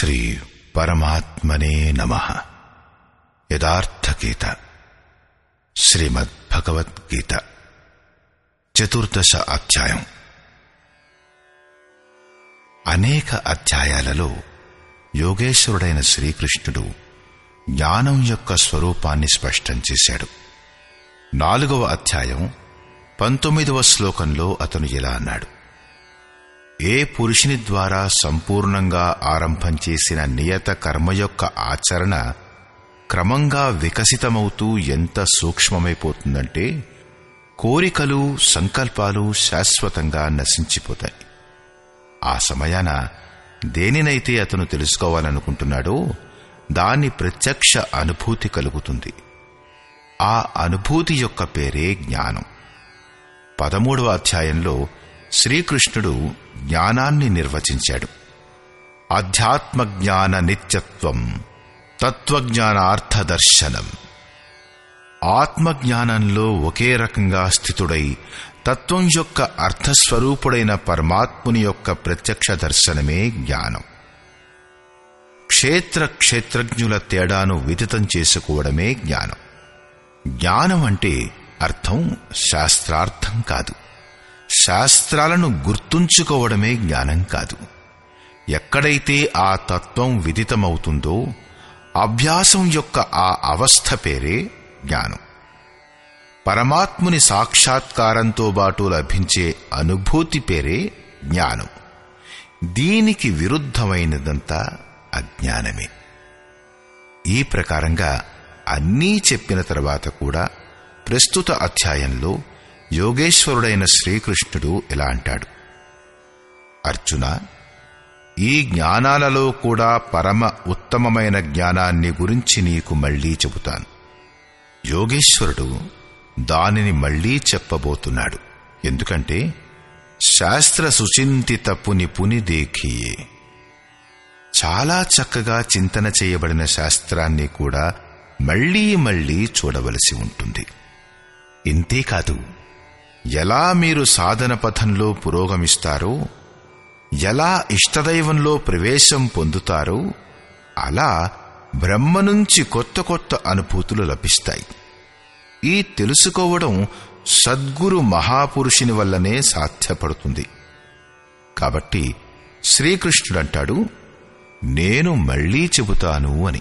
శ్రీ పరమాత్మనే నమ యథార్థగీత శ్రీమద్భగవద్గీత చతుర్దశ అధ్యాయం అనేక అధ్యాయాలలో యోగేశ్వరుడైన శ్రీకృష్ణుడు జ్ఞానం యొక్క స్వరూపాన్ని స్పష్టం చేశాడు నాలుగవ అధ్యాయం పంతొమ్మిదవ శ్లోకంలో అతను ఇలా అన్నాడు ఏ పురుషుని ద్వారా సంపూర్ణంగా ఆరంభం చేసిన నియత కర్మ యొక్క ఆచరణ క్రమంగా వికసితమవుతూ ఎంత సూక్ష్మమైపోతుందంటే కోరికలు సంకల్పాలు శాశ్వతంగా నశించిపోతాయి ఆ సమయాన దేనినైతే అతను తెలుసుకోవాలనుకుంటున్నాడో దాని ప్రత్యక్ష అనుభూతి కలుగుతుంది ఆ అనుభూతి యొక్క పేరే జ్ఞానం పదమూడవ అధ్యాయంలో శ్రీకృష్ణుడు జ్ఞానాన్ని నిర్వచించాడు అధ్యాత్మ జ్ఞాన నిత్యత్వం తత్వజ్ఞానార్థదర్శనం ఆత్మజ్ఞానంలో ఒకే రకంగా స్థితుడై తత్వం యొక్క అర్థస్వరూపుడైన పరమాత్ముని యొక్క ప్రత్యక్ష దర్శనమే జ్ఞానం క్షేత్ర క్షేత్రజ్ఞుల తేడాను విదితం చేసుకోవడమే జ్ఞానం జ్ఞానం అంటే అర్థం శాస్త్రార్థం కాదు శాస్త్రాలను గుర్తుంచుకోవడమే జ్ఞానం కాదు ఎక్కడైతే ఆ తత్వం విదితమవుతుందో అభ్యాసం యొక్క ఆ అవస్థ పేరే జ్ఞానం పరమాత్ముని సాక్షాత్కారంతో బాటు లభించే అనుభూతి పేరే జ్ఞానం దీనికి విరుద్ధమైనదంతా అజ్ఞానమే ఈ ప్రకారంగా అన్నీ చెప్పిన తర్వాత కూడా ప్రస్తుత అధ్యాయంలో యోగేశ్వరుడైన శ్రీకృష్ణుడు ఇలా అంటాడు అర్జున ఈ జ్ఞానాలలో కూడా పరమ ఉత్తమమైన జ్ఞానాన్ని గురించి నీకు మళ్లీ చెబుతాను యోగేశ్వరుడు దానిని మళ్లీ చెప్పబోతున్నాడు ఎందుకంటే శాస్త్ర సుచింతిత పుని పుని దేఖియే చాలా చక్కగా చింతన చేయబడిన శాస్త్రాన్ని కూడా మళ్లీ మళ్లీ చూడవలసి ఉంటుంది ఇంతేకాదు ఎలా మీరు సాధన పథంలో పురోగమిస్తారో ఎలా ఇష్టదైవంలో ప్రవేశం పొందుతారో అలా బ్రహ్మ నుంచి కొత్త కొత్త అనుభూతులు లభిస్తాయి ఈ తెలుసుకోవడం సద్గురు మహాపురుషుని వల్లనే సాధ్యపడుతుంది కాబట్టి శ్రీకృష్ణుడంటాడు నేను మళ్లీ చెబుతాను అని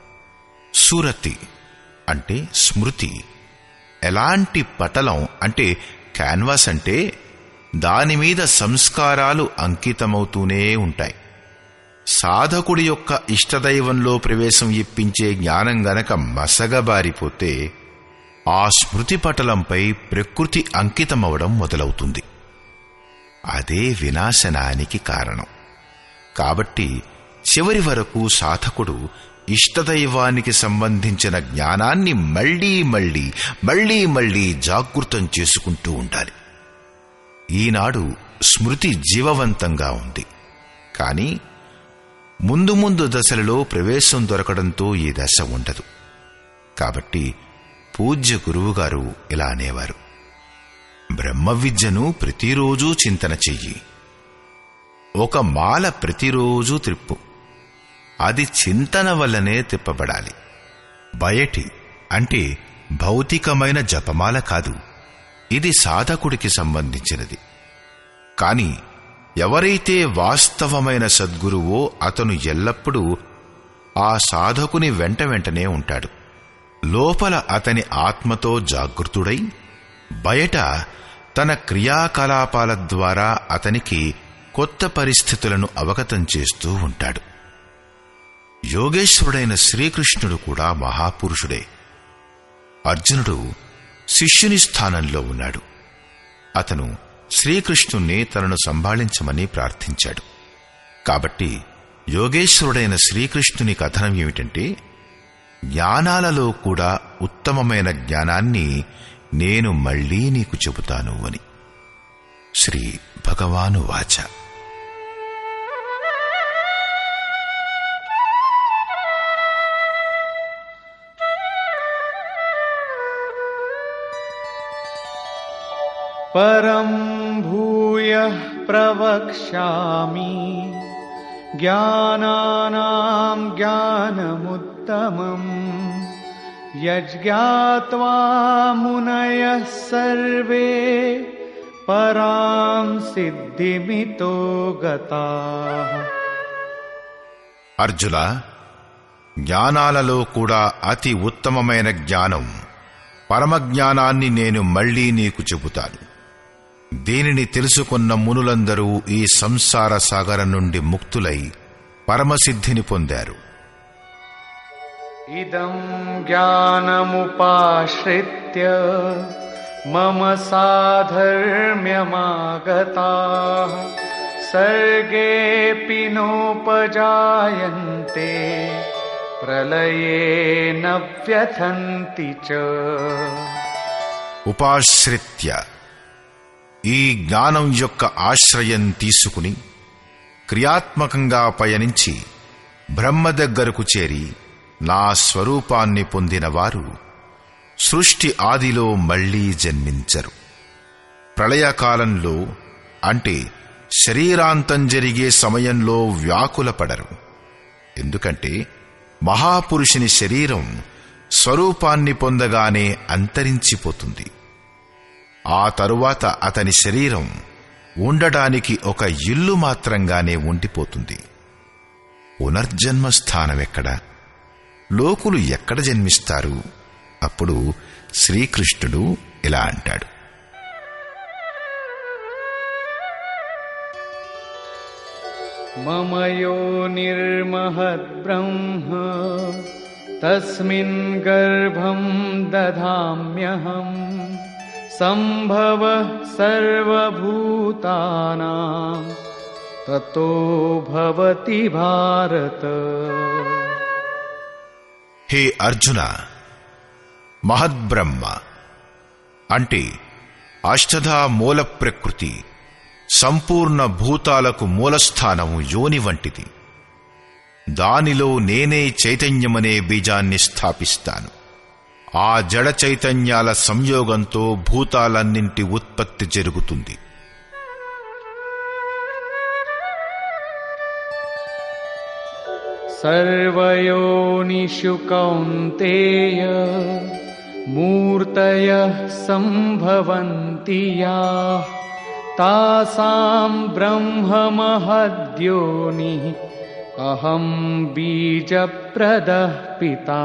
సూరతి అంటే స్మృతి ఎలాంటి పటలం అంటే క్యాన్వాస్ అంటే దానిమీద సంస్కారాలు అంకితమవుతూనే ఉంటాయి సాధకుడి యొక్క ఇష్టదైవంలో ప్రవేశం ఇప్పించే జ్ఞానం గనక మసగబారిపోతే ఆ స్మృతి పటలంపై ప్రకృతి అంకితమవడం మొదలవుతుంది అదే వినాశనానికి కారణం కాబట్టి చివరి వరకు సాధకుడు ఇష్టదైవానికి సంబంధించిన జ్ఞానాన్ని మళ్లీ మళ్లీ మళ్లీ మళ్లీ జాగృతం చేసుకుంటూ ఉండాలి ఈనాడు స్మృతి జీవవంతంగా ఉంది కానీ ముందు ముందు దశలలో ప్రవేశం దొరకడంతో ఈ దశ ఉండదు కాబట్టి పూజ్య గురువుగారు ఇలా అనేవారు బ్రహ్మ విద్యను ప్రతిరోజూ చింతన చెయ్యి ఒక మాల ప్రతిరోజు త్రిప్పు అది చింతన వల్లనే తిప్పబడాలి బయటి అంటే భౌతికమైన జపమాల కాదు ఇది సాధకుడికి సంబంధించినది కాని ఎవరైతే వాస్తవమైన సద్గురువో అతను ఎల్లప్పుడూ ఆ సాధకుని వెంట వెంటనే ఉంటాడు లోపల అతని ఆత్మతో జాగృతుడై బయట తన క్రియాకలాపాల ద్వారా అతనికి కొత్త పరిస్థితులను అవగతం చేస్తూ ఉంటాడు యోగేశ్వరుడైన శ్రీకృష్ణుడు కూడా మహాపురుషుడే అర్జునుడు శిష్యుని స్థానంలో ఉన్నాడు అతను శ్రీకృష్ణుణ్ణి తనను సంభాళించమని ప్రార్థించాడు కాబట్టి యోగేశ్వరుడైన శ్రీకృష్ణుని కథనం ఏమిటంటే జ్ఞానాలలో కూడా ఉత్తమమైన జ్ఞానాన్ని నేను మళ్లీ నీకు చెబుతాను అని శ్రీ భగవాను వాచ परं भूयः प्रवक्ष्यामि ज्ञानानां ज्ञानमुत्तमम् यज्ञात्वा मुनयः सर्वे परां सिद्धिमितो गताः అర్జున జ్ఞానాలలో కూడా అతి ఉత్తమమైన జ్ఞానం పరమజ్ఞానాన్ని నేను మళ్ళీ నీకు చెబుతాను దీనిని తెలుసుకున్న మునులందరూ ఈ సంసార సాగరం నుండి ముక్తులై పరమసిద్ధిని పొందారు इदं ज्ञानमुपाश्रित्य मम साधर्म्यमागताः सर्गेऽपि नोपजायन्ते प्रलये न व्यथन्ति च ఉపాశ్రిత్య ఈ జ్ఞానం యొక్క ఆశ్రయం తీసుకుని క్రియాత్మకంగా పయనించి బ్రహ్మ దగ్గరకు చేరి నా స్వరూపాన్ని పొందినవారు సృష్టి ఆదిలో మళ్లీ జన్మించరు ప్రళయకాలంలో అంటే శరీరాంతం జరిగే సమయంలో వ్యాకులపడరు ఎందుకంటే మహాపురుషుని శరీరం స్వరూపాన్ని పొందగానే అంతరించిపోతుంది ఆ తరువాత అతని శరీరం ఉండడానికి ఒక ఇల్లు మాత్రంగానే ఉండిపోతుంది పునర్జన్మ స్థానమెక్కడ లోకులు ఎక్కడ జన్మిస్తారు అప్పుడు శ్రీకృష్ణుడు ఇలా అంటాడు मम यो निर्महद्ब्रह्म तस्मिन् गर्भं दधाम्यहम् सम्भवः सर्वभूतानां ततो भवति भारत హే అర్జున మహద్బ్రహ్మ అంటే అష్టధా మూల ప్రకృతి సంపూర్ణ భూతాలకు మూలస్థానము యోని వంటిది దానిలో నేనే చైతన్యమనే బీజాన్ని స్థాపిస్తాను ఆ జడ చైతన్యాల సంయోగంతో భూతాలన్నింటి ఉత్పత్తి జరుగుతుంది सर्वयोनिषु कौन्तेय मूर्तयः सम्भवन्ति याः तासां ब्रह्ममहद्योनिः अहं बीजप्रदः पिता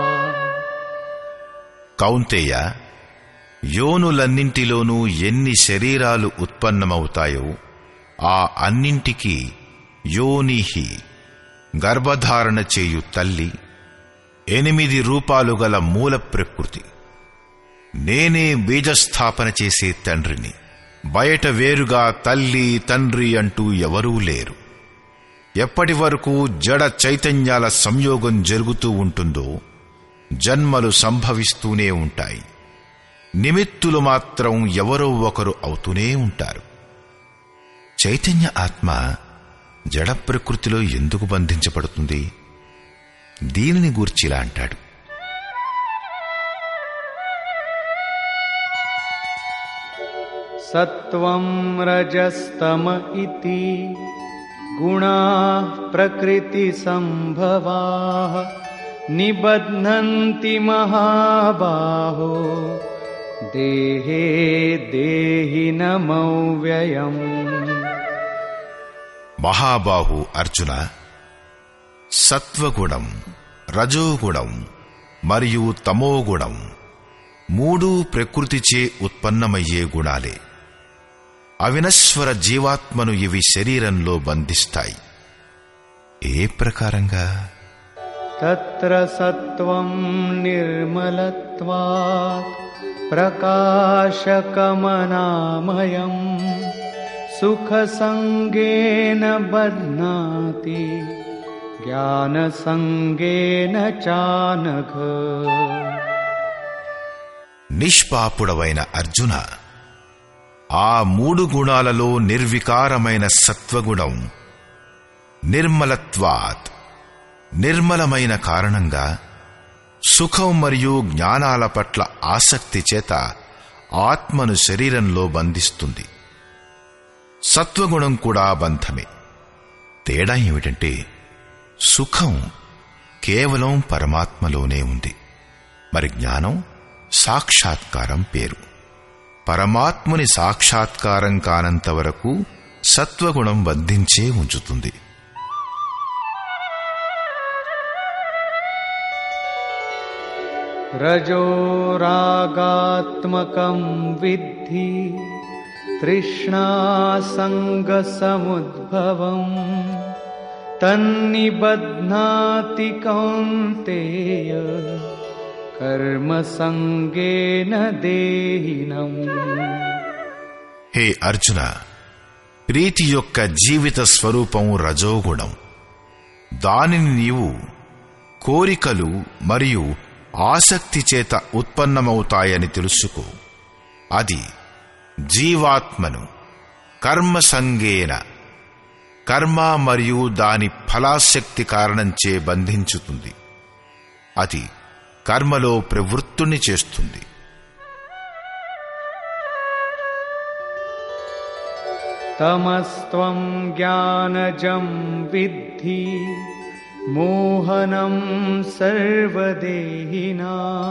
కౌంతేయ యోనులన్నింటిలోనూ ఎన్ని శరీరాలు ఉత్పన్నమవుతాయో ఆ అన్నింటికీ యోనిహి గర్భధారణ చేయు తల్లి ఎనిమిది రూపాలు గల మూల ప్రకృతి నేనే బీజస్థాపన చేసే తండ్రిని బయట వేరుగా తల్లి తండ్రి అంటూ ఎవరూ లేరు ఎప్పటి వరకు జడ చైతన్యాల సంయోగం జరుగుతూ ఉంటుందో జన్మలు సంభవిస్తూనే ఉంటాయి నిమిత్తులు మాత్రం ఎవరో ఒకరు అవుతూనే ఉంటారు చైతన్య ఆత్మ జడ ప్రకృతిలో ఎందుకు బంధించబడుతుంది దీనిని గూర్చిలా అంటాడు सत्त्वं रजस्तम इति गुणाः प्रकृतिसम्भवाः निबध्नन्ति महाबाहो देहे देहिनमव्ययम् మహాబాహు అర్జున సత్వగుణం రజోగుణం మరియు తమోగుణం మూడు ప్రకృతిచే ఉత్పన్నమయ్యే గుణాలే అవినశ్వర జీవాత్మను ఇవి శరీరంలో బంధిస్తాయి ఏ ప్రకారంగా तत्र सत्त्वं निर्मलत्वात् प्रकाशकमनामयम् सुखसङ्गेन बध्नाति ज्ञानसङ्गेन चानघ నిష్పాపుడవైన అర్జున ఆ మూడు గుణాలలో నిర్వికారమైన సత్వగుణం నిర్మలత్వాత్ నిర్మలమైన కారణంగా సుఖం మరియు జ్ఞానాల పట్ల ఆసక్తి చేత ఆత్మను శరీరంలో బంధిస్తుంది సత్వగుణం కూడా బంధమే తేడా ఏమిటంటే సుఖం కేవలం పరమాత్మలోనే ఉంది మరి జ్ఞానం సాక్షాత్కారం పేరు పరమాత్ముని సాక్షాత్కారం కానంత వరకు సత్వగుణం బంధించే ఉంచుతుంది रजोरागात्मकं विद्धि तृष्णासङ्गसमुद्भवम् तन्निबध्नाति कौन्तेय कर्मसङ्गेन देहिनम् హే అర్జున ప్రీతి యొక్క జీవిత స్వరూపం రజోగుణం దానిని నీవు కోరికలు మరియు ఆసక్తి చేత ఉత్పన్నమవుతాయని తెలుసుకో అది జీవాత్మను కర్మసంగేన కర్మ మరియు దాని ఫలాశక్తి కారణంచే బంధించుతుంది అది కర్మలో ప్రవృత్తుని చేస్తుంది तमस्त्वं ज्ञानजं विद्धि मोहनं सर्वदेहिना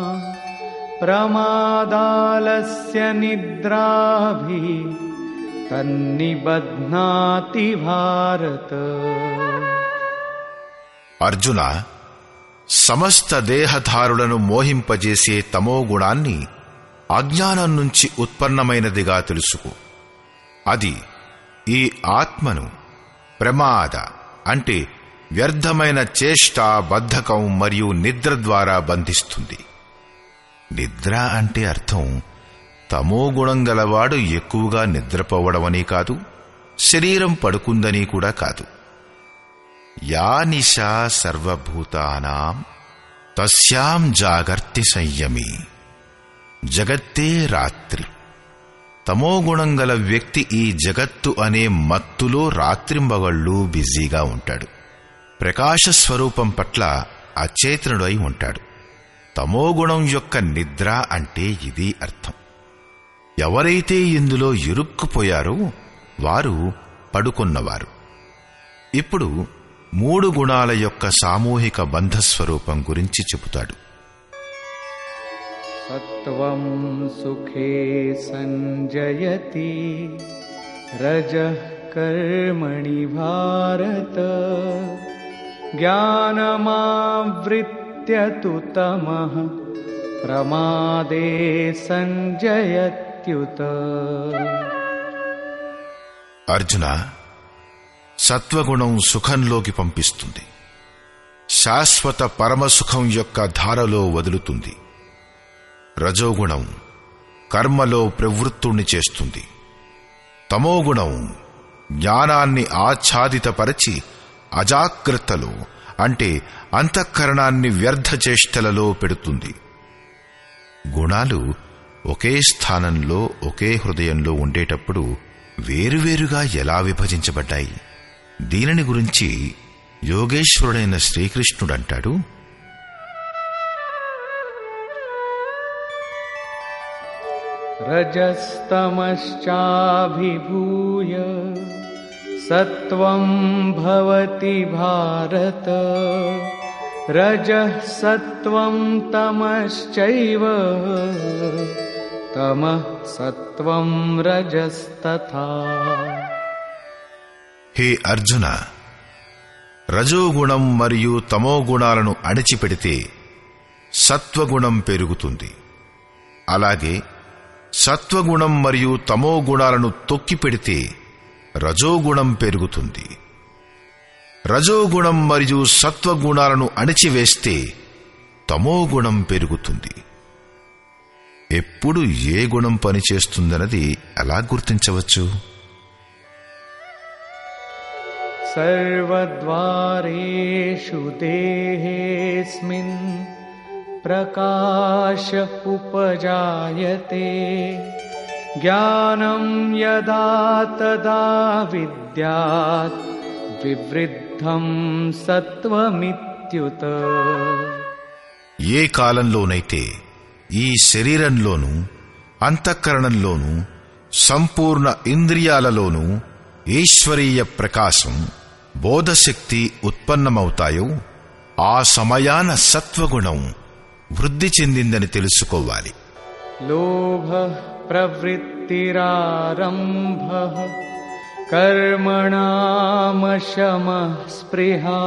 प्रमादालस्य निद्राभिः तन्निबध्नाति भारत అర్జున సమస్త దేహధారులను మోహింపజేసే తమో గుణాన్ని అజ్ఞానం నుంచి ఉత్పన్నమైనదిగా తెలుసుకో అది ఈ ఆత్మను ప్రమాద అంటే వ్యర్థమైన చేష్ట బద్ధకం మరియు నిద్ర ద్వారా బంధిస్తుంది నిద్ర అంటే అర్థం తమో గుణం గలవాడు ఎక్కువగా నిద్రపోవడమని కాదు శరీరం పడుకుందని కూడా కాదు యా నిశా సర్వభూతానాం తస్యాం జాగర్తి సంయమి జగత్తే రాత్రి తమోగుణం గల వ్యక్తి ఈ జగత్తు అనే మత్తులో రాత్రింబగళ్ళు బిజీగా ఉంటాడు ప్రకాశ స్వరూపం పట్ల అచేతనుడై ఉంటాడు తమోగుణం యొక్క నిద్ర అంటే ఇది అర్థం ఎవరైతే ఇందులో ఇరుక్కుపోయారో వారు పడుకున్నవారు ఇప్పుడు మూడు గుణాల యొక్క సామూహిక బంధస్వరూపం గురించి చెబుతాడు सत्वं सुखे सञ्जयति रजः कर्मणि भारत ज्ञानमावृत्य तु तमः प्रमादे सञ्जयत्युत అర్జున సత్వగుణం సుఖంలోకి పంపిస్తుంది శాశ్వత పరమసుఖం యొక్క ధారలో వదులుతుంది రజోగుణం కర్మలో ప్రవృత్తుణ్ణి చేస్తుంది తమోగుణం జ్ఞానాన్ని ఆచ్ఛాదితపరచి అజాగ్రత్తలో అంటే అంతఃకరణాన్ని వ్యర్థ చేష్టలలో పెడుతుంది గుణాలు ఒకే స్థానంలో ఒకే హృదయంలో ఉండేటప్పుడు వేరువేరుగా ఎలా విభజించబడ్డాయి దీనిని గురించి యోగేశ్వరుడైన శ్రీకృష్ణుడంటాడు रजस्तमश्चाभिभूय सत्वं भवति भारत रजः सत्वं तमश्चैव तमः सत्वं रजस्तथा హే అర్జున రజోగుణం మరియు తమోగుణాలను అణిచిపెడితే సత్వగుణం పెరుగుతుంది అలాగే సత్వగుణం మరియు తమోగుణాలను తొక్కిపెడితే రజోగుణం పెరుగుతుంది రజోగుణం మరియు సత్వగుణాలను అణిచివేస్తే తమోగుణం పెరుగుతుంది ఎప్పుడు ఏ గుణం పనిచేస్తుందన్నది ఎలా గుర్తించవచ్చు सर्वद्वारेषु देहेऽस्मिन् प्रकाश उपजायते ज्ञानं यदा तदा विद्यात् विवृद्धं सत्त्वमित्युत ఏ కాలంలోనైతే ఈ శరీరంలోనూ అంతఃకరణంలోనూ సంపూర్ణ ఇంద్రియాలలోనూ ఈశ్వరీయ ప్రకాశం బోధశక్తి ఉత్పన్నమవుతాయో ఆ సమయాన సత్వగుణం వృద్ధి చెందిందని తెలుసుకోవాలి लोभः प्रवृत्तिरारम्भः कर्मणामशमः स्पृहा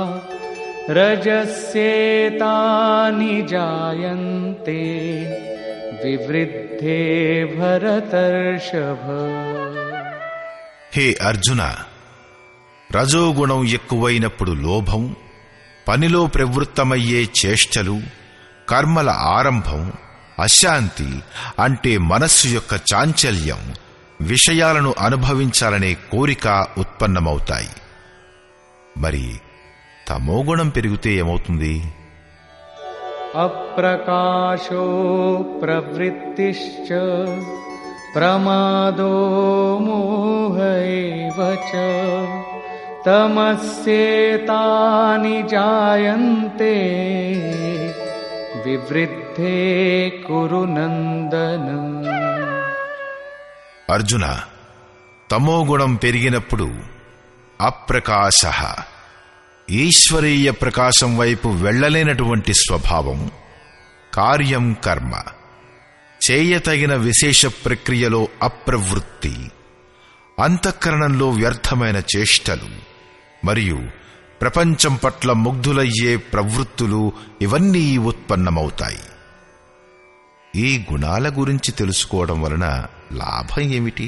रजस्येतानि जायन्ते विवृद्धे भरतर्षभ హే అర్జున రజోగుణం ఎక్కువైనప్పుడు లోభం పనిలో ప్రవృత్తమయ్యే చేష్టలు కర్మల ఆరంభం అశాంతి అంటే మనస్సు యొక్క చాంచల్యం విషయాలను అనుభవించాలనే కోరిక ఉత్పన్నమవుతాయి మరి తమోగుణం పెరిగితే ఏమవుతుంది अप्रकाशो प्रवृत्तिश्च प्रमादो मोह एव च तमस्येतानि जायन्ते विवृद्धे कुरु नन्दन అర్జున తమోగుణం పెరిగినప్పుడు అప్రకాశ ఈశ్వరీయ ప్రకాశం వైపు వెళ్ళలేనటువంటి స్వభావం కార్యం కర్మ చేయతగిన విశేష ప్రక్రియలో అప్రవృత్తి అంతఃకరణంలో వ్యర్థమైన చేష్టలు మరియు ప్రపంచం పట్ల ముగ్ధులయ్యే ప్రవృత్తులు ఇవన్నీ ఉత్పన్నమవుతాయి ఈ గుణాల గురించి తెలుసుకోవడం వలన లాభం ఏమిటి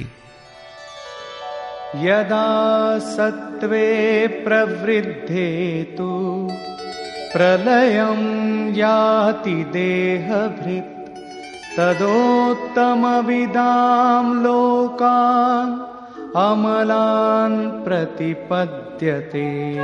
यदा सत्त्वे प्रवृद्धे तु प्रलयं याति देहभृत् तदोत्तमविदां लोकान् अमलान् प्रतिपद्यते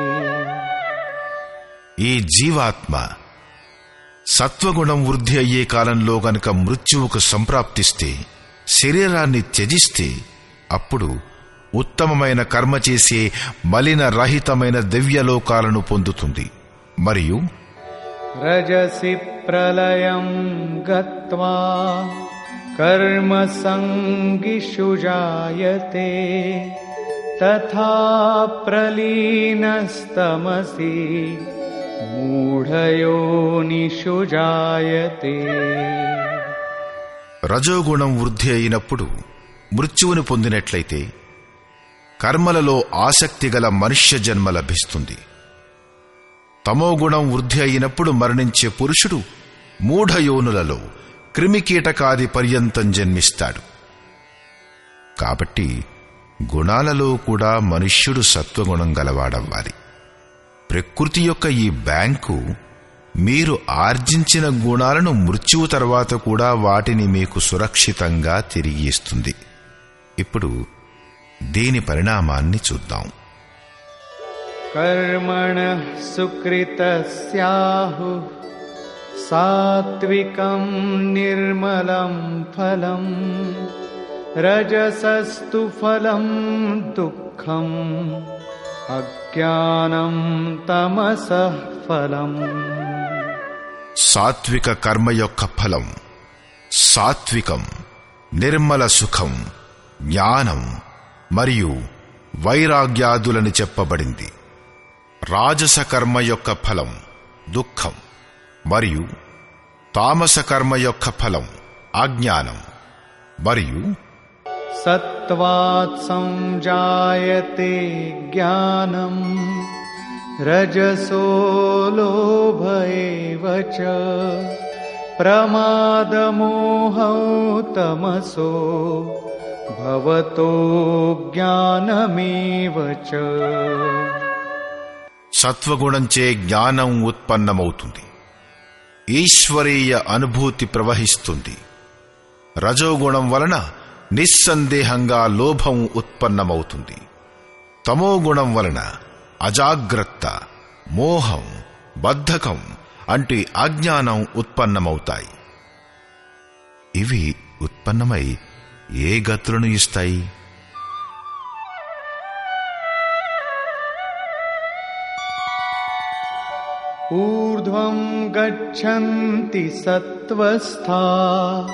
ఈ జీవాత్మ సత్వగుణం వృద్ధి అయ్యే కాలంలో గనక మృత్యువుకు సంప్రాప్తిస్తే శరీరాన్ని త్యజిస్తే అప్పుడు ఉత్తమమైన కర్మ చేసే మలిన రహితమైన దివ్యలోకాలను పొందుతుంది మరియు रजसि प्रलयं गत्वा कर्मसङ्गिषु जायते तथा प्रलीनस्तमसि मूढयोनिषु जायते రజోగుణం వృద్ధి అయినప్పుడు మృత్యువుని పొందినట్లయితే కర్మలలో ఆసక్తి గల మనుష్య జన్మ లభిస్తుంది తమోగుణం వృద్ధి అయినప్పుడు మరణించే పురుషుడు మూఢయోనులలో క్రిమికీటకాది పర్యంతం జన్మిస్తాడు కాబట్టి గుణాలలో కూడా మనుష్యుడు సత్వగుణం గలవాడవ్వాలి ప్రకృతి యొక్క ఈ బ్యాంకు మీరు ఆర్జించిన గుణాలను మృత్యువు తర్వాత కూడా వాటిని మీకు సురక్షితంగా తిరిగి ఇస్తుంది ఇప్పుడు దీని పరిణామాన్ని చూద్దాం कर्मणः सुकृतस्याहुः सात्विकं निर्मलं फलम् रजसस्तु फलं दुःखम् अज्ञानं तमसः फलम् సాత్విక కర్మ యొక్క ఫలం సాత్వికం నిర్మల సుఖం జ్ఞానం మరియు వైరాగ్యాదులని చెప్పబడింది రాజస కర్మ యొక్క ఫలం దుఃఖం మరియు తామస కర్మ యొక్క ఫలం అజ్ఞానం మరియు सत्त्वात् संजायते ज्ञानम् रजसो लोभ एव च प्रमादमोहौ तमसो भवतो ज्ञानमेव च సత్వగుణంచే జ్ఞానం ఉత్పన్నమవుతుంది ఈశ్వరీయ అనుభూతి ప్రవహిస్తుంది రజోగుణం వలన నిస్సందేహంగా లోభం ఉత్పన్నమవుతుంది తమోగుణం వలన అజాగ్రత్త మోహం బద్ధకం అంటే అజ్ఞానం ఉత్పన్నమవుతాయి ఇవి ఉత్పన్నమై ఏ గతులను ఇస్తాయి ऊर्ध्वं गच्छन्ति सत्त्वस्था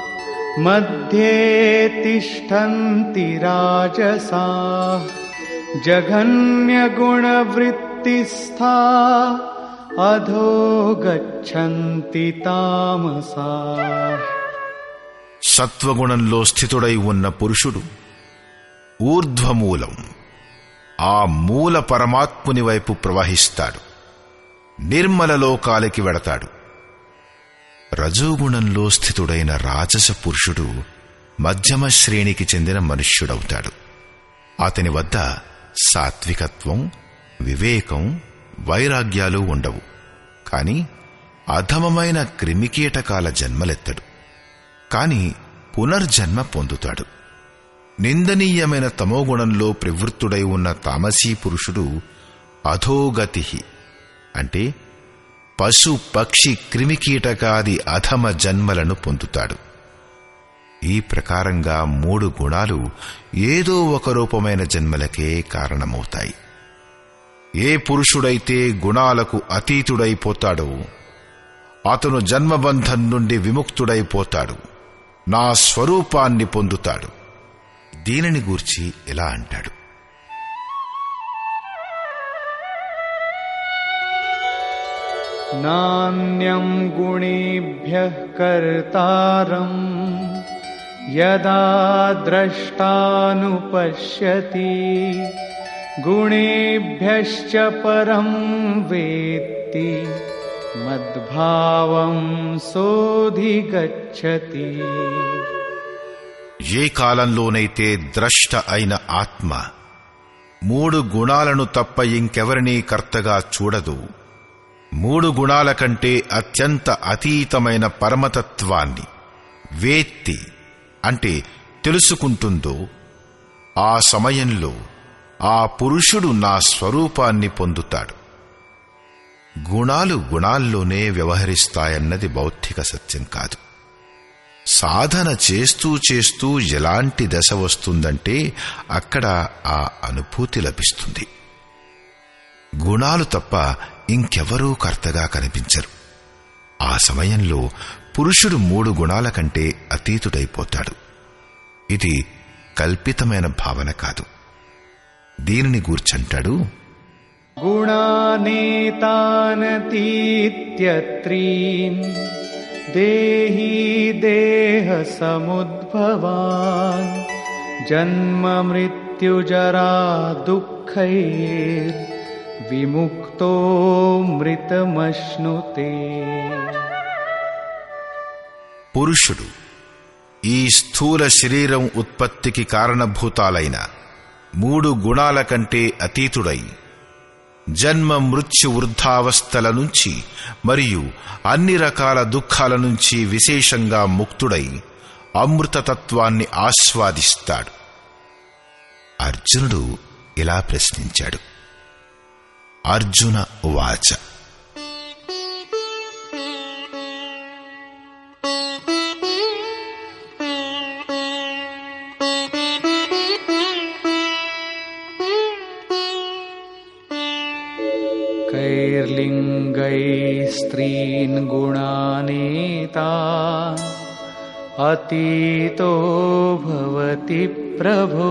मध्ये तिष्ठन्ति राजसाः जघन्यगुणवृत्तिस्था अधो गच्छन्ति तामसा సత్వగుణంలో స్థితుడై ఉన్న పురుషుడు ఊర్ధ్వమూలం ఆ మూల పరమాత్ముని వైపు ప్రవహిస్తాడు నిర్మల లోకాలకి వెడతాడు రజోగుణంలో స్థితుడైన రాజస పురుషుడు మధ్యమ శ్రేణికి చెందిన మనుష్యుడవుతాడు అతని వద్ద సాత్వికత్వం వివేకం వైరాగ్యాలు ఉండవు కాని అధమమైన క్రిమికీటకాల జన్మలెత్తడు కాని పునర్జన్మ పొందుతాడు నిందనీయమైన తమోగుణంలో ప్రవృత్తుడై ఉన్న తామసీ పురుషుడు అధోగతి అంటే పశు పక్షి క్రిమికీటకాది అధమ జన్మలను పొందుతాడు ఈ ప్రకారంగా మూడు గుణాలు ఏదో ఒక రూపమైన జన్మలకే కారణమవుతాయి ఏ పురుషుడైతే గుణాలకు అతీతుడైపోతాడో అతను జన్మబంధం నుండి విముక్తుడైపోతాడు నా స్వరూపాన్ని పొందుతాడు దీనిని గూర్చి ఇలా అంటాడు नान्यं गुणेभ्यः कर्तारम् यदा द्रष्टानुपश्यति गुणेभ्यश्च परं वेत्ति मद्भावं सोऽधिगच्छति ఏ కాలంలోనైతే ద్రష్ట అయిన ఆత్మ మూడు గుణాలను తప్ప ఇంకెవరినీ కర్తగా చూడదు మూడు గుణాల కంటే అత్యంత అతీతమైన పరమతత్వాన్ని వేత్తి అంటే తెలుసుకుంటుందో ఆ సమయంలో ఆ పురుషుడు నా స్వరూపాన్ని పొందుతాడు గుణాలు గుణాల్లోనే వ్యవహరిస్తాయన్నది బౌద్ధిక సత్యం కాదు సాధన చేస్తూ చేస్తూ ఎలాంటి దశ వస్తుందంటే అక్కడ ఆ అనుభూతి లభిస్తుంది గుణాలు తప్ప ఇంకెవరూ కర్తగా కనిపించరు ఆ సమయంలో పురుషుడు మూడు గుణాల కంటే అతీతుడైపోతాడు ఇది కల్పితమైన భావన కాదు దీనిని గూర్చంటాడు गुणानेतानतीत्यत्रीन् देही देहसमुद्भवान् जन्ममृत्युजरा दुःखैर्विमुक्तो मृतमश्नुते పురుషుడు ఈ స్థూల శరీరం ఉత్పత్తికి కారణభూతాలైన మూడు గుణాల కంటే అతీతుడై జన్మ మృత్యు వృద్ధావస్థల నుంచి మరియు అన్ని రకాల దుఃఖాల నుంచి విశేషంగా ముక్తుడై అమృతతత్వాన్ని ఆస్వాదిస్తాడు అర్జునుడు ఇలా ప్రశ్నించాడు అర్జున ఉవాచ कैर्लिङ्गैः स्त्रीन् गुणानेता अतीतो भवति प्रभो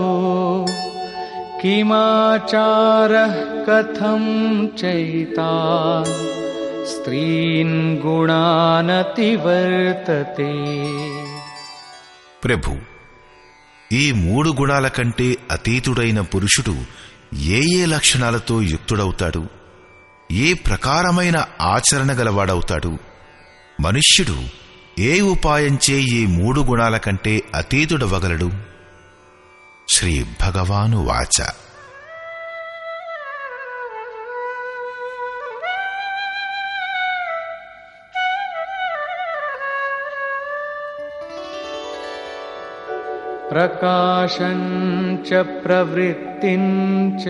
किमाचारः कथं चैतान् स्त्रीन् गुणानतिवर्तते ప్రభు ఈ మూడు గుణాల కంటే అతీతుడైన పురుషుడు ఏ ఏ లక్షణాలతో యుక్తుడవుతాడు ఏ ప్రకారమైన ఆచరణ గలవాడవుతాడు మనుష్యుడు ఏ ఉపాయంచే ఈ మూడు గుణాల కంటే అతీతుడవగలడు శ్రీ భగవాను వాచ प्रकाशञ्च प्रवृत्तिञ्च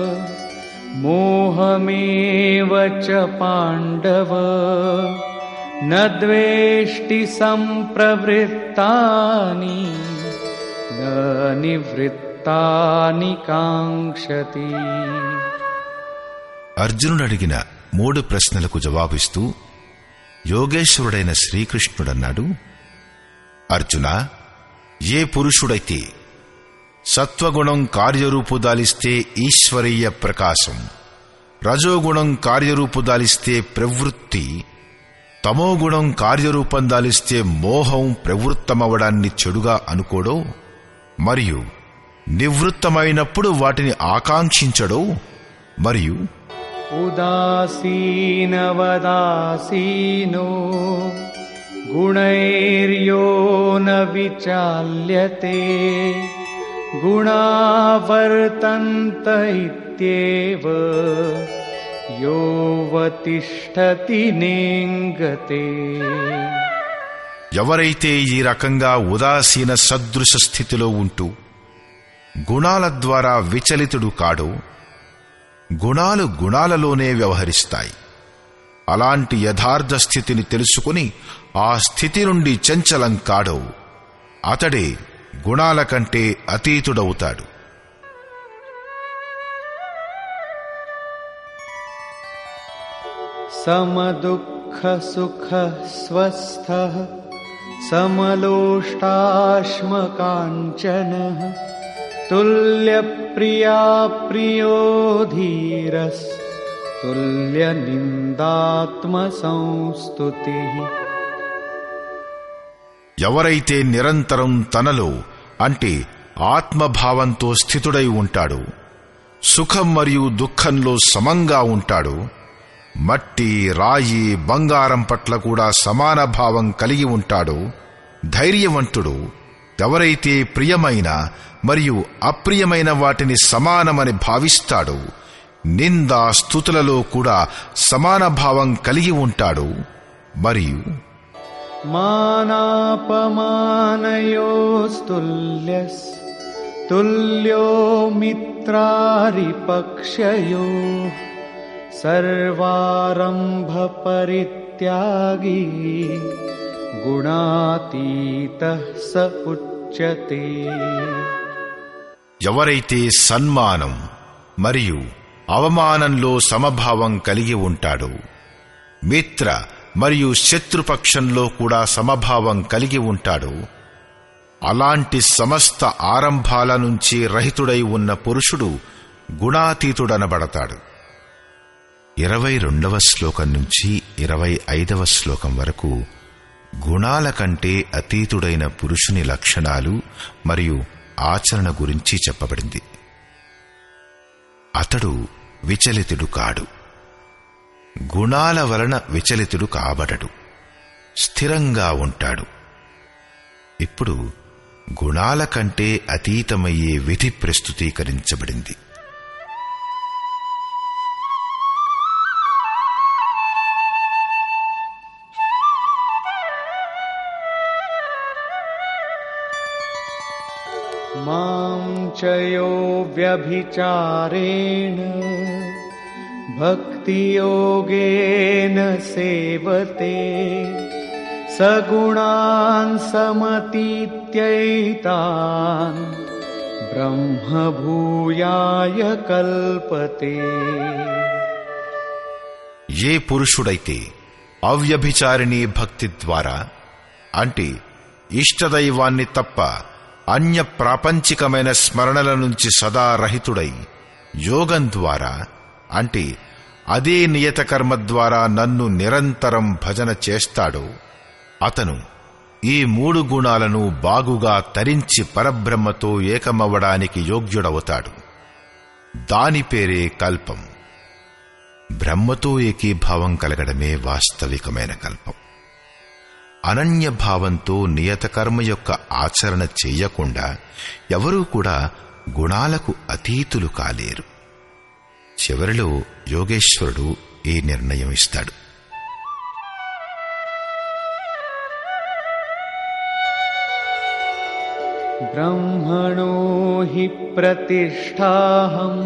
मोहमेव च पाण्डव न द्वेष्टि सम्प्रवृत्तानि न निवृत्तानि काङ्क्षति అర్జునుడు అడిగిన మూడు ప్రశ్నలకు జవాబిస్తూ యోగేశ్వరుడైన శ్రీకృష్ణుడన్నాడు అర్జున ఏ పురుషుడైతే సత్వగుణం కార్యరూపు దాలిస్తే ఈశ్వరీయ ప్రకాశం రజోగుణం కార్యరూపు దాలిస్తే ప్రవృత్తి తమోగుణం కార్యరూపం దాలిస్తే మోహం ప్రవృత్తమవడాన్ని చెడుగా అనుకోడో మరియు నివృత్తమైనప్పుడు వాటిని ఆకాంక్షించడో మరియు उदासीनवदासीनो गुणैर्यो न विचाल्यते गुणावर्तन्त इत्येव योऽवतिष्ठति नेङ्गते ఎవరైతే ఈ రకంగా ఉదాసీన సదృశ స్థితిలో ఉంటూ గుణాల ద్వారా విచలితుడు కాడో గుణాలు గుణాలలోనే వ్యవహరిస్తాయి అలాంటి యథార్థ స్థితిని తెలుసుకుని ఆ స్థితి నుండి చంచలం కాడో అతడే గుణాల కంటే అతీతుడవుతాడు समदुःखसुखस्वस्थः समलोष्टाश्मकाञ्चनः तुल्यप्रिया प्रियो धीरस् तुल्यनिन्दात्मसंस्तुतिः ఎవరైతే నిరంతరం తనలో అంటే ఆత్మభావంతో స్థితుడై ఉంటాడో సుఖం మరియు దుఃఖంలో సమంగా ఉంటాడో మట్టి రాయి బంగారం పట్ల కూడా సమాన భావం కలిగి ఉంటాడో ధైర్యవంతుడు ఎవరైతే ప్రియమైన మరియు అప్రియమైన వాటిని సమానమని భావిస్తాడో నిందా స్థుతులలో కూడా సమాన భావం కలిగి ఉంటాడు మరియు मानापमानयोस्तुल्यस् तुल्यो मित्रारिपक्षयोः सर्वारम्भपरित्यागी गुणातीतः स उच्यते ఎవరైతే సన్మానం మరియు అవమానంలో సమభావం కలిగి ఉంటాడో మిత్ర మరియు శత్రుపక్షంలో కూడా సమభావం కలిగి ఉంటాడో అలాంటి సమస్త ఆరంభాల నుంచి రహితుడై ఉన్న పురుషుడు గుణాతీతుడనబడతాడు ఇరవై రెండవ శ్లోకం నుంచి ఇరవై ఐదవ శ్లోకం వరకు గుణాల కంటే అతీతుడైన పురుషుని లక్షణాలు మరియు ఆచరణ గురించి చెప్పబడింది అతడు విచలితుడు కాడు గుణాల వలన విచలితుడు కాబడడు స్థిరంగా ఉంటాడు ఇప్పుడు గుణాల కంటే అతీతమయ్యే విధి ప్రస్తుతీకరించబడింది मां च यो व्यभिचारेण भक्तियोगेन सेवते सगुणान् समतीत्यैतान् ब्रह्मभूयाय कल्पते ఏ పురుషుడైతే అవ్యభిచారిణీ భక్తి ద్వారా అంటే ఇష్టదైవాన్ని తప్ప అన్య ప్రాపంచికమైన స్మరణల నుంచి సదా రహితుడై యోగం ద్వారా అంటే అదే నియత కర్మ ద్వారా నన్ను నిరంతరం భజన చేస్తాడో అతను ఈ మూడు గుణాలను బాగుగా తరించి పరబ్రహ్మతో ఏకమవ్వడానికి యోగ్యుడవుతాడు దాని పేరే కల్పం బ్రహ్మతో ఏకీభావం కలగడమే వాస్తవికమైన కల్పం అనన్య భావంతో నియత కర్మ యొక్క ఆచరణ చెయ్యకుండా ఎవరూ కూడా గుణాలకు అతీతులు కాలేరు చివరిలో యోగేశ్వరుడు ఈ నిర్ణయం ఇస్తాడు ब्रह्मणो हि प्रतिष्ठाहम्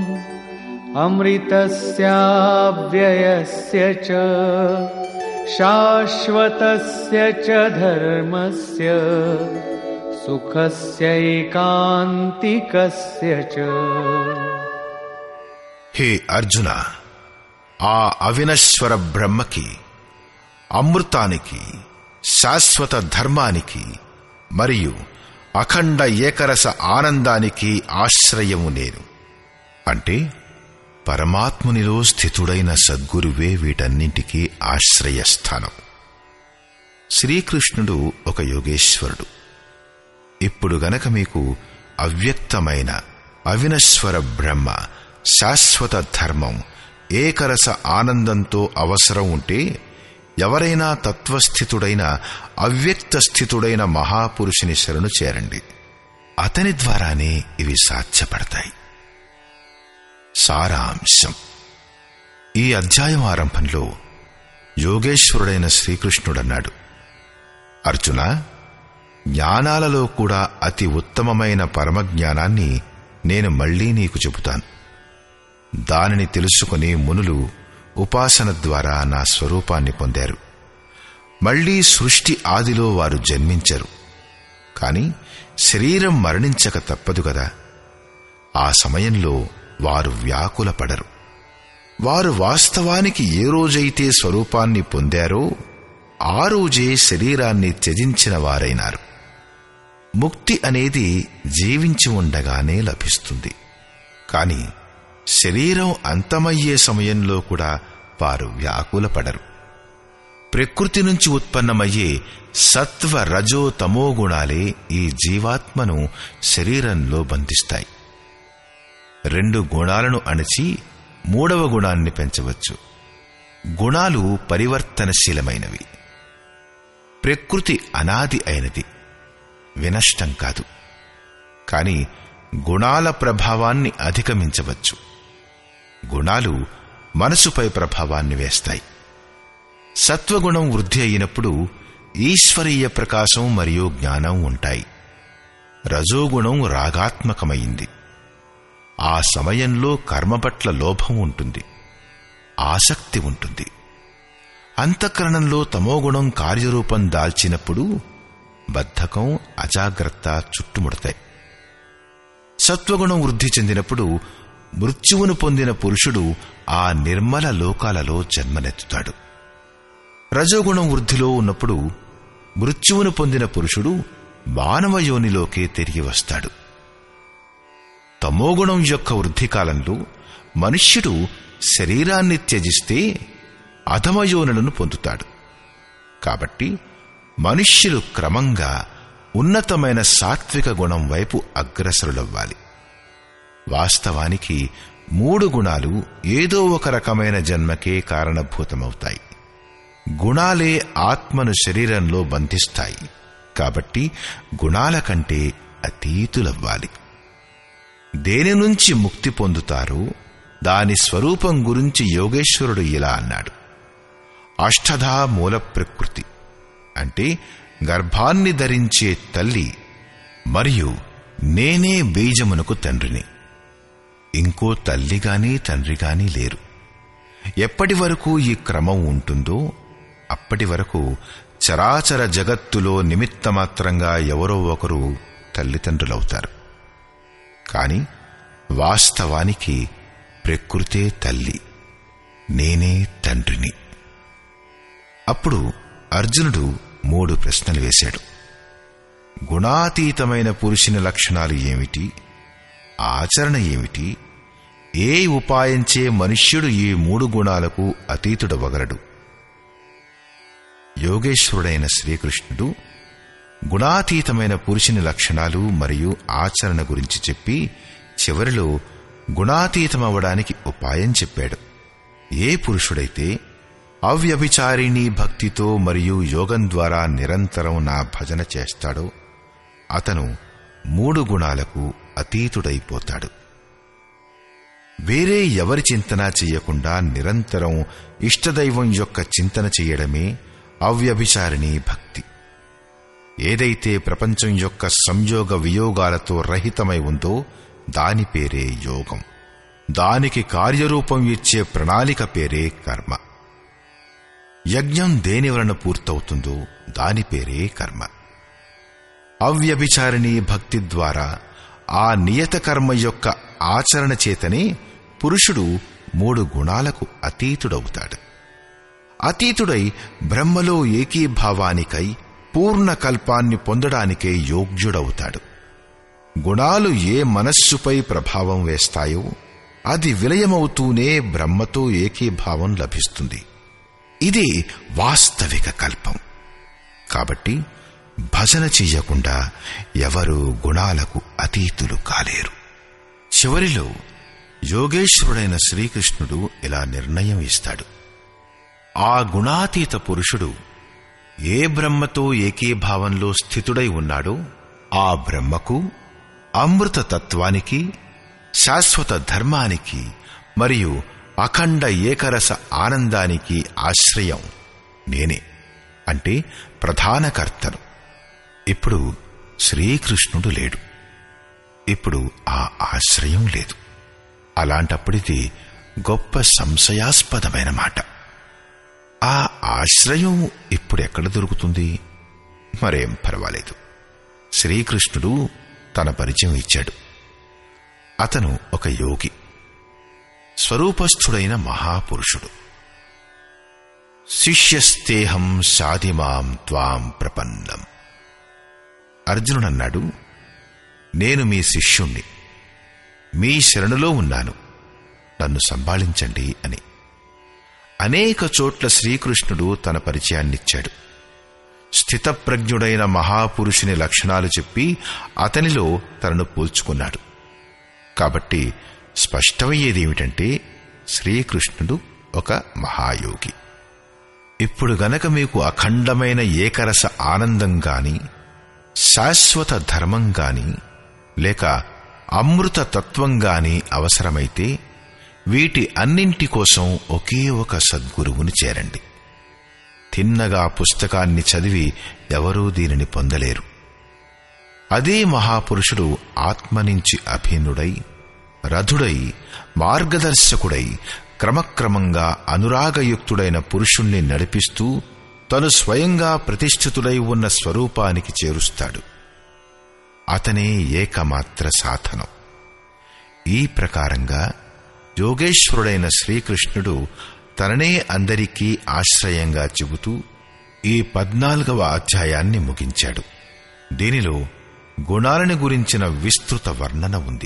अमृतस्याव्ययस्य च शाश्वतस्य च धर्मस्य सुखस्यैकान्तिकस्य च హే అర్జున ఆ అవినశ్వర బ్రహ్మకి అమృతానికి శాశ్వత ధర్మానికి మరియు అఖండ ఏకరస ఆనందానికి ఆశ్రయము నేను అంటే పరమాత్మునిలో స్థితుడైన సద్గురువే వీటన్నింటికీ ఆశ్రయస్థానం శ్రీకృష్ణుడు ఒక యోగేశ్వరుడు ఇప్పుడు గనక మీకు అవ్యక్తమైన అవినశ్వర బ్రహ్మ శాశ్వత ధర్మం ఏకరస ఆనందంతో అవసరం ఉంటే ఎవరైనా తత్వస్థితుడైన అవ్యక్త స్థితుడైన మహాపురుషుని శరణు చేరండి అతని ద్వారానే ఇవి సాధ్యపడతాయి సారాంశం ఈ అధ్యాయం ఆరంభంలో యోగేశ్వరుడైన శ్రీకృష్ణుడన్నాడు అర్జున జ్ఞానాలలో కూడా అతి ఉత్తమమైన పరమజ్ఞానాన్ని నేను మళ్లీ నీకు చెబుతాను దానిని తెలుసుకుని మునులు ఉపాసన ద్వారా నా స్వరూపాన్ని పొందారు మళ్లీ సృష్టి ఆదిలో వారు జన్మించరు కాని శరీరం మరణించక తప్పదు కదా ఆ సమయంలో వారు వ్యాకులపడరు వారు వాస్తవానికి ఏ రోజైతే స్వరూపాన్ని పొందారో ఆ రోజే శరీరాన్ని త్యజించిన వారైనారు ముక్తి అనేది జీవించి ఉండగానే లభిస్తుంది కాని శరీరం అంతమయ్యే సమయంలో కూడా వారు వ్యాకులపడరు ప్రకృతి నుంచి ఉత్పన్నమయ్యే సత్వ రజో తమో గుణాలే ఈ జీవాత్మను శరీరంలో బంధిస్తాయి రెండు గుణాలను అణచి మూడవ గుణాన్ని పెంచవచ్చు గుణాలు పరివర్తనశీలమైనవి ప్రకృతి అనాది అయినది వినష్టం కాదు కాని గుణాల ప్రభావాన్ని అధిగమించవచ్చు గుణాలు మనసుపై ప్రభావాన్ని వేస్తాయి సత్వగుణం వృద్ధి అయినప్పుడు ఈశ్వరీయ ప్రకాశం మరియు జ్ఞానం ఉంటాయి రజోగుణం రాగాత్మకమైంది ఆ సమయంలో కర్మ పట్ల లోభం ఉంటుంది ఆసక్తి ఉంటుంది అంతఃకరణంలో తమోగుణం కార్యరూపం దాల్చినప్పుడు బద్ధకం అజాగ్రత్త చుట్టుముడతాయి సత్వగుణం వృద్ధి చెందినప్పుడు మృత్యువును పొందిన పురుషుడు ఆ నిర్మల లోకాలలో జన్మనెత్తుతాడు రజోగుణం వృద్ధిలో ఉన్నప్పుడు మృత్యువును పొందిన పురుషుడు మానవ యోనిలోకే తిరిగి వస్తాడు తమోగుణం యొక్క వృద్ధి కాలంలో మనుష్యుడు శరీరాన్ని త్యజిస్తే అధమయోనులను పొందుతాడు కాబట్టి మనుష్యులు క్రమంగా ఉన్నతమైన సాత్విక గుణం వైపు అగ్రసరులవ్వాలి వాస్తవానికి మూడు గుణాలు ఏదో ఒక రకమైన జన్మకే కారణభూతమవుతాయి గుణాలే ఆత్మను శరీరంలో బంధిస్తాయి కాబట్టి గుణాల కంటే అతీతులవ్వాలి దేని నుంచి ముక్తి పొందుతారో దాని స్వరూపం గురించి యోగేశ్వరుడు ఇలా అన్నాడు అష్టధా మూల ప్రకృతి అంటే గర్భాన్ని ధరించే తల్లి మరియు నేనే బీజమునకు తండ్రిని ఇంకో తల్లి గాని తండ్రి గాని లేరు ఎప్పటి వరకు ఈ క్రమం ఉంటుందో అప్పటి వరకు చరాచర జగత్తులో నిమిత్తమాత్రంగా ఎవరో ఒకరు తల్లిదండ్రులవుతారు కాని వాస్తవానికి ప్రకృతే తల్లి నేనే తండ్రిని అప్పుడు అర్జునుడు మూడు ప్రశ్నలు వేశాడు గుణాతీతమైన పురుషుని లక్షణాలు ఏమిటి ఆచరణ ఏమిటి ఏ ఉపాయంచే మనుష్యుడు ఈ మూడు గుణాలకు అతీతుడవగలడు యోగేశ్వరుడైన శ్రీకృష్ణుడు గుణాతీతమైన పురుషుని లక్షణాలు మరియు ఆచరణ గురించి చెప్పి చివరిలో గుణాతీతమవడానికి ఉపాయం చెప్పాడు ఏ పురుషుడైతే అవ్యభిచారిణీ భక్తితో మరియు యోగం ద్వారా నిరంతరం నా భజన చేస్తాడో అతను మూడు గుణాలకు అతీతుడైపోతాడు వేరే ఎవరి చింతన చెయ్యకుండా నిరంతరం ఇష్టదైవం యొక్క చింతన చెయ్యడమే అవ్యభిచారిణీ భక్తి ఏదైతే ప్రపంచం యొక్క సంయోగ వియోగాలతో రహితమై ఉందో దాని పేరే యోగం దానికి కార్యరూపం ఇచ్చే ప్రణాళిక పేరే కర్మ యజ్ఞం దేని వలన పూర్తవుతుందో దాని పేరే కర్మ అవ్యభిచారిణీ భక్తి ద్వారా ఆ నియత కర్మ యొక్క ఆచరణ చేతనే పురుషుడు మూడు గుణాలకు అతీతుడవుతాడు అతీతుడై బ్రహ్మలో ఏకీభావానికై పూర్ణ కల్పాన్ని పొందడానికే యోగ్యుడవుతాడు గుణాలు ఏ మనస్సుపై ప్రభావం వేస్తాయో అది విలయమవుతూనే బ్రహ్మతో ఏకీభావం లభిస్తుంది ఇది వాస్తవిక కల్పం కాబట్టి భజన చెయ్యకుండా ఎవరు గుణాలకు అతీతులు కాలేరు చివరిలో యోగేశ్వరుడైన శ్రీకృష్ణుడు ఇలా నిర్ణయం ఇస్తాడు ఆ గుణాతీత పురుషుడు ఏ బ్రహ్మతో ఏకీభావంలో స్థితుడై ఉన్నాడో ఆ బ్రహ్మకు అమృత తత్వానికి శాశ్వత ధర్మానికి మరియు అఖండ ఏకరస ఆనందానికి ఆశ్రయం నేనే అంటే ప్రధాన కర్తను ఇప్పుడు శ్రీకృష్ణుడు లేడు ఇప్పుడు ఆ ఆశ్రయం లేదు అలాంటప్పుడిది గొప్ప సంశయాస్పదమైన మాట ఆ ఆశ్రయం ఇప్పుడు ఎక్కడ దొరుకుతుంది మరేం పర్వాలేదు శ్రీకృష్ణుడు తన పరిచయం ఇచ్చాడు అతను ఒక యోగి స్వరూపస్థుడైన మహాపురుషుడు శిష్యస్తేహం సాధిమాం త్వాం ప్రపన్నం అర్జునుడన్నాడు నేను మీ శిష్యుణ్ణి మీ శరణులో ఉన్నాను నన్ను సంభాళించండి అని అనేక చోట్ల శ్రీకృష్ణుడు తన పరిచయాన్నిచ్చాడు స్థితప్రజ్ఞుడైన మహాపురుషుని లక్షణాలు చెప్పి అతనిలో తనను పోల్చుకున్నాడు కాబట్టి స్పష్టమయ్యేదేమిటంటే శ్రీకృష్ణుడు ఒక మహాయోగి ఇప్పుడు గనక మీకు అఖండమైన ఏకరస ఆనందం గాని శాశ్వత ధర్మం గాని లేక అమృత తత్వం గాని అవసరమైతే వీటి అన్నింటి కోసం ఒకే ఒక సద్గురువుని చేరండి తిన్నగా పుస్తకాన్ని చదివి ఎవరూ దీనిని పొందలేరు అదే మహాపురుషుడు ఆత్మ నుంచి అభిన్నుడై రథుడై మార్గదర్శకుడై క్రమక్రమంగా అనురాగయుక్తుడైన పురుషుణ్ణి నడిపిస్తూ తను స్వయంగా ప్రతిష్ఠితుడై ఉన్న స్వరూపానికి చేరుస్తాడు అతనే ఏకమాత్ర సాధనం ఈ ప్రకారంగా యోగేశ్వరుడైన శ్రీకృష్ణుడు తననే అందరికీ ఆశ్రయంగా చెబుతూ ఈ పద్నాలుగవ అధ్యాయాన్ని ముగించాడు దీనిలో గుణాలని గురించిన విస్తృత వర్ణన ఉంది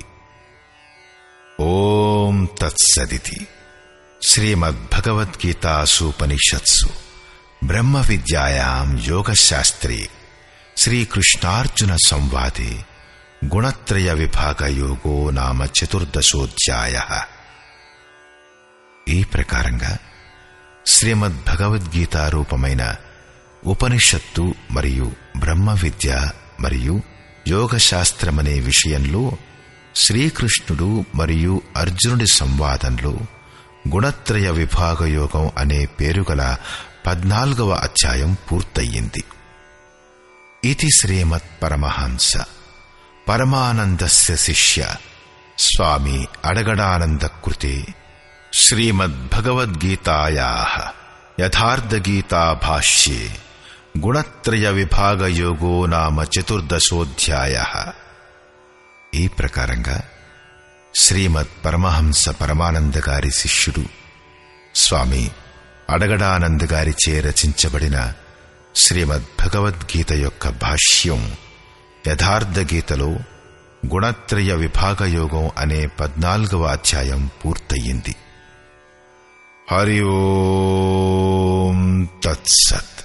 ఓం తత్సదితి శ్రీమద్భగవద్గీతాసూపనిషత్సు బ్రహ్మ విద్యాయాం యోగశాస్త్రే శ్రీకృష్ణార్జున సంవాదే గుణత్రయ విభాగ యోగో నామ చతుర్దశోధ్యాయ ఈ ప్రకారంగా శ్రీమద్ భగవద్గీత రూపమైన ఉపనిషత్తు మరియు బ్రహ్మ విద్య మరియు యోగశాస్త్రమనే విషయంలో శ్రీకృష్ణుడు మరియు అర్జునుడి సంవాదంలో గుణత్రయ విభాగ యోగం అనే పేరుగల పద్నాలుగవ అధ్యాయం పూర్తయింది ఇది శ్రీమత్ పరమహంస పరమానందస్య శిష్య స్వామి అడగడానంద కృతే శ్రీమద్భగవద్గీతాయా యథార్థగీతా భాష్యే గుణత్రయ విభాగయోగో నామ చతుర్దశోధ్యాయ ఈ ప్రకారంగా శ్రీమద్ పరమహంస పరమానంద గారి శిష్యుడు స్వామి అడగడానంద గారిచే రచించబడిన శ్రీమద్ భగవద్గీత యొక్క భాష్యం యథార్థ గీతలో గుణత్రయ విభాగయోగం అనే పద్నాలుగవ అధ్యాయం పూర్తయింది హరి ఓం తత్సత్